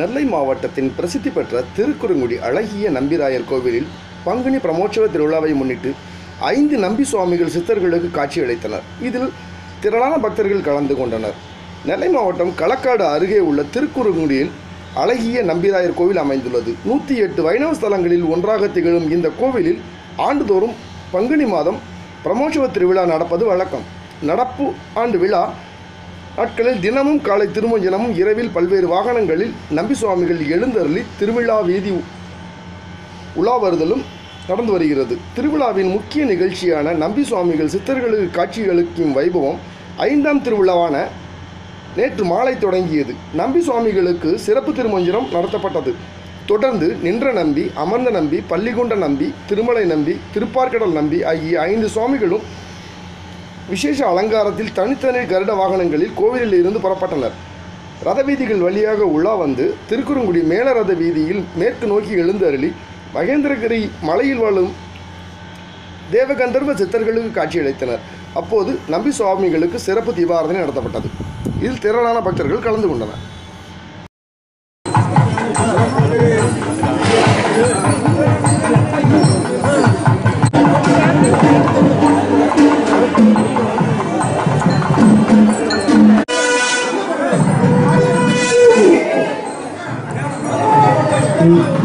நெல்லை மாவட்டத்தின் பிரசித்தி பெற்ற திருக்குறுங்குடி அழகிய நம்பிராயர் கோவிலில் பங்குனி பிரமோற்சவ திருவிழாவை முன்னிட்டு ஐந்து நம்பி சுவாமிகள் சித்தர்களுக்கு காட்சியளித்தனர் இதில் திரளான பக்தர்கள் கலந்து கொண்டனர் நெல்லை மாவட்டம் களக்காடு அருகே உள்ள திருக்குறுங்குடியில் அழகிய நம்பிராயர் கோவில் அமைந்துள்ளது நூற்றி எட்டு வைணவ ஸ்தலங்களில் ஒன்றாக திகழும் இந்த கோவிலில் ஆண்டுதோறும் பங்குனி மாதம் பிரமோற்சவ திருவிழா நடப்பது வழக்கம் நடப்பு ஆண்டு விழா நாட்களில் தினமும் காலை திருமஞ்சனமும் இரவில் பல்வேறு வாகனங்களில் நம்பி சுவாமிகள் எழுந்தருளி திருவிழா வீதி உலா வருதலும் நடந்து வருகிறது திருவிழாவின் முக்கிய நிகழ்ச்சியான நம்பி சுவாமிகள் சித்தர்களுக்கு காட்சியளிக்கும் வைபவம் ஐந்தாம் திருவிழாவான நேற்று மாலை தொடங்கியது நம்பி சுவாமிகளுக்கு சிறப்பு திருமஞ்சனம் நடத்தப்பட்டது தொடர்ந்து நின்ற நம்பி அமர்ந்த நம்பி பள்ளிகொண்ட நம்பி திருமலை நம்பி திருப்பார்கடல் நம்பி ஆகிய ஐந்து சுவாமிகளும் விசேஷ அலங்காரத்தில் தனித்தனி கருட வாகனங்களில் கோவிலில் இருந்து புறப்பட்டனர் ரத வீதிகள் வழியாக உலா வந்து திருக்குறுங்குடி மேல ரத வீதியில் மேற்கு நோக்கி எழுந்தருளி மகேந்திரகிரி மலையில் வாழும் தேவகந்தர்வ சித்தர்களுக்கு காட்சியளித்தனர் அப்போது நம்பி சுவாமிகளுக்கு சிறப்பு தீபாராதனை நடத்தப்பட்டது இதில் திரளான பக்தர்கள் கலந்து கொண்டனர் Thank